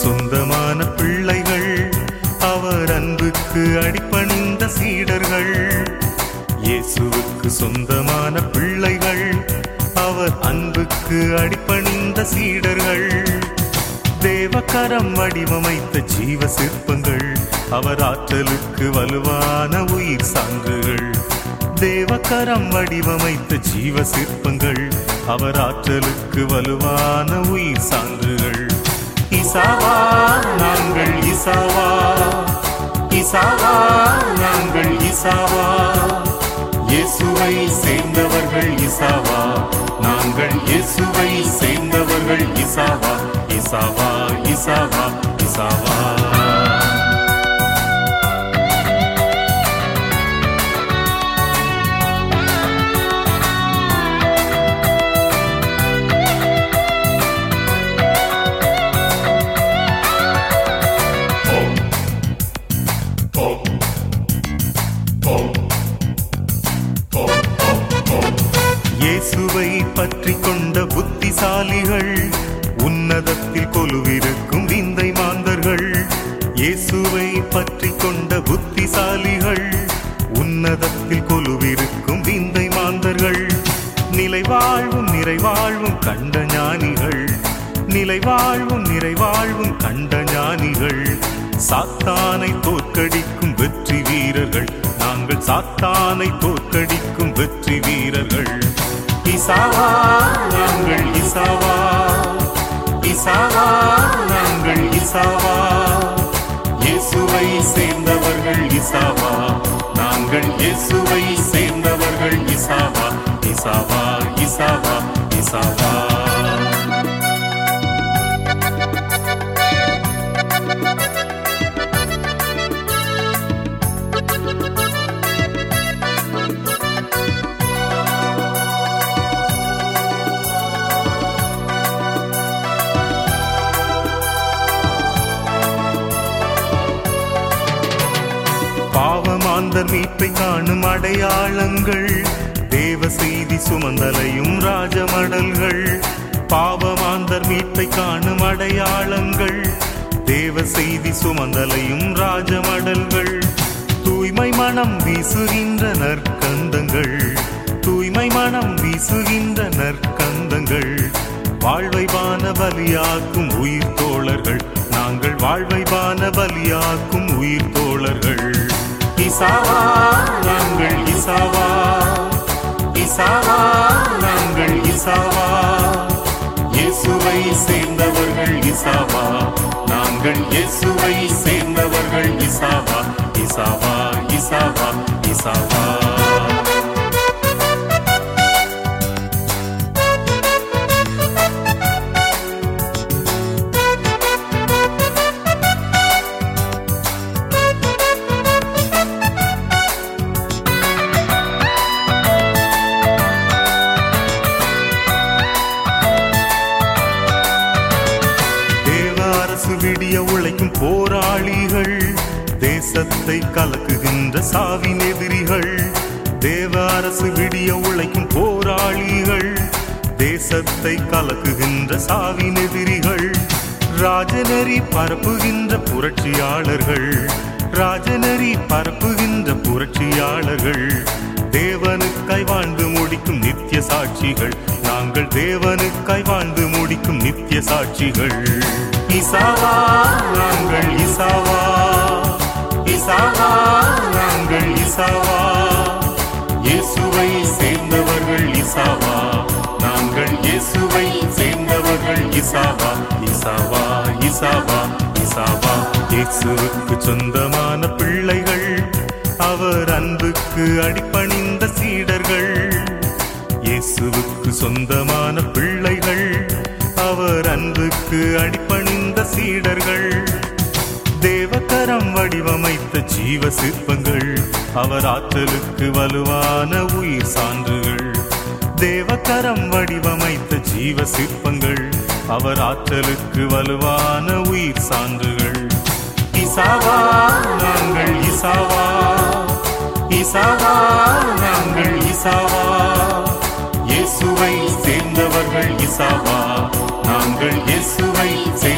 சொந்தமான பிள்ளைகள் அவர் அன்புக்கு அடிபணிந்த சீடர்கள் இயேசுவுக்கு சொந்தமான பிள்ளைகள் அவர் அன்புக்கு அடிபணிந்த சீடர்கள் தேவக்கரம் வடிவமைத்த ஜீவ சிற்பங்கள் அவர் ஆற்றலுக்கு வலுவான உயிர் சான்றுகள் தேவக்கரம் வடிவமைத்த ஜீவ சிற்பங்கள் அவர் ஆற்றலுக்கு வலுவான உயிர் சான்றுகள் இசாவா நாங்கள் இசாவா இசாவா நாங்கள் இசாவா இயேசுவை சேர்ந்தவர்கள் இசாவா நாங்கள் இயேசுவை சேர்ந்தவர்கள் இசாவா இசாவா இசாவா இசாவா இயேசுவை பற்றி கொண்ட புத்திசாலிகள் உன்னதத்தில் கொலுவிருக்கும் விந்தை மாந்தர்கள் இயேசுவை பற்றி கொண்ட புத்திசாலிகள் உன்னதத்தில் கொலுவிருக்கும் விந்தை மாந்தர்கள் நிலைவாழ்வும் நிறைவாழ்வும் கண்ட ஞானிகள் நிலைவாழ்வும் நிறைவாழ்வும் கண்ட ஞானிகள் சாத்தானை தோற்கடிக்கும் வெற்றி வீரர்கள் நாங்கள் சாத்தானை தோற்கடிக்கும் வெற்றி வீரர்கள் இசாவா நாங்கள் இசாவா இசாவா நாங்கள் இசாவா இயேசுவை சேர்ந்தவர்கள் இசாவா நாங்கள் இயேசுவை சேர்ந்தவர்கள் இசாவா இசாவா இசாவா இசாவா பாவமாந்தர் மீட்பை காணும் அடையாளங்கள் தேவ செய்தி சுமந்தலையும் ராஜமடல்கள் பாவமாந்தர் மீட்பை காணும் அடையாளங்கள் தேவ செய்தி சுமந்தலையும் ராஜமடல்கள் தூய்மை மனம் வீசுகின்ற நற்கந்தங்கள் தூய்மை மனம் வீசுகின்ற நற்கந்தங்கள் வாழ்வை பான பலியாக்கும் உயிர் தோழர்கள் நாங்கள் வாழ்வை பான பலியாக்கும் உயிர் தோழர்கள் இசாவா நாங்கள் இசாவா இசாவா நாங்கள் இசாவா இயேசுவை சேர்ந்தவர்கள் இசாவா நாங்கள் இயேசுவை சேர்ந்தவர்கள் இசாவா இசாவா இசாவா இசாவா தேவ அரசு விடிய உழைக்கும் போராளிகள் தேசத்தை கலக்குகின்ற சாவின் எதிரிகள் தேவ அரசு விடிய உழைக்கும் போராளிகள் தேசத்தை கலக்குகின்ற சாவின் எதிரிகள் ராஜநெறி பரப்புகின்ற புரட்சியாளர்கள் ராஜநெறி பரப்புகின்ற புரட்சியாளர்கள் தேவனுக்காய் வாழ்ந்து முடிக்கும் நித்திய சாட்சிகள் நாங்கள் தேவனுக்காய் வாழ்ந்து முடிக்கும் நித்திய சாட்சிகள் இசாவா நாங்கள் இசாவா இசாவா நாங்கள் இசாவா இயேசுவை சேர்ந்தவர்கள் இசாவா நாங்கள் இயேசுவை சேர்ந்தவர்கள் இசாவா இசாவா இசாவா இசாவா இயேசுவுக்கு சொந்தமான பிள்ளைகள் அவர் அன்புக்கு அடிபணிந்த சீடர்கள் இயேசுவுக்கு சொந்தமான பிள்ளைகள் அவர் அன்புக்கு அடிபணிந்த சீடர்கள் தேவக்கரம் வடிவமைத்த ஜீவ சிற்பங்கள் அவர் ஆற்றலுக்கு வலுவான உயிர் சான்றுகள் தேவக்கரம் வடிவமைத்த ஜீவ சிற்பங்கள் அவர் ஆற்றலுக்கு வலுவான உயிர் சான்றுகள் இசாவா நாங்கள் இசாவா இசாவா நாங்கள் இசாவா இயேசுவை சேர்ந்தவர்கள் இசாவா நாங்கள் இயேசுவை சேர்ந்தவர்கள்